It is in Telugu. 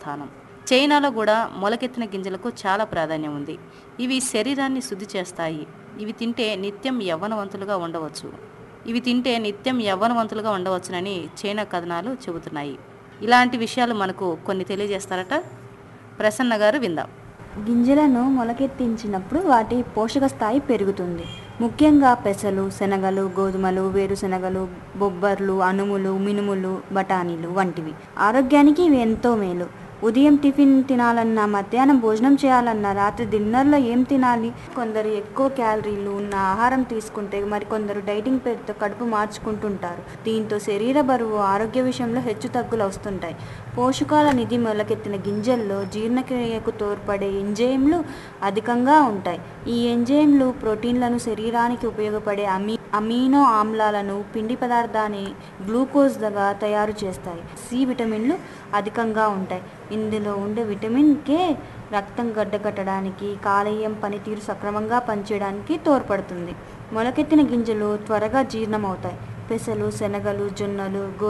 స్థానం చైనాలో కూడా మొలకెత్తిన గింజలకు చాలా ప్రాధాన్యం ఉంది ఇవి శరీరాన్ని శుద్ధి చేస్తాయి ఇవి తింటే నిత్యం యవ్వనవంతులుగా ఉండవచ్చు ఇవి తింటే నిత్యం యవ్వనవంతులుగా ఉండవచ్చునని చైనా కథనాలు చెబుతున్నాయి ఇలాంటి విషయాలు మనకు కొన్ని తెలియజేస్తారట ప్రసన్న గారు విందాం గింజలను మొలకెత్తించినప్పుడు వాటి పోషక స్థాయి పెరుగుతుంది ముఖ్యంగా పెసలు శనగలు గోధుమలు వేరుశనగలు బొబ్బర్లు అనుములు మినుములు బఠానీలు వంటివి ఆరోగ్యానికి ఇవి ఎంతో మేలు ఉదయం టిఫిన్ తినాలన్నా మధ్యాహ్నం భోజనం చేయాలన్నా రాత్రి డిన్నర్లో ఏం తినాలి కొందరు ఎక్కువ క్యాలరీలు ఉన్న ఆహారం తీసుకుంటే మరి కొందరు డైటింగ్ పేరుతో కడుపు మార్చుకుంటుంటారు దీంతో శరీర బరువు ఆరోగ్య విషయంలో హెచ్చు తగ్గులు వస్తుంటాయి పోషకాల నిధి మొలకెత్తిన గింజల్లో జీర్ణక్రియకు తోడ్పడే ఎంజైమ్లు అధికంగా ఉంటాయి ఈ ఎంజైమ్లు ప్రోటీన్లను శరీరానికి ఉపయోగపడే అమీ అమీనో ఆమ్లాలను పిండి పదార్థాన్ని గ్లూకోజ్గా తయారు చేస్తాయి సి విటమిన్లు అధికంగా ఉంటాయి ఇందులో ఉండే విటమిన్ కే రక్తం గడ్డకట్టడానికి కాలేయం పనితీరు సక్రమంగా పనిచేయడానికి తోడ్పడుతుంది మొలకెత్తిన గింజలు త్వరగా జీర్ణమవుతాయి పెసలు శనగలు జొన్నలు గో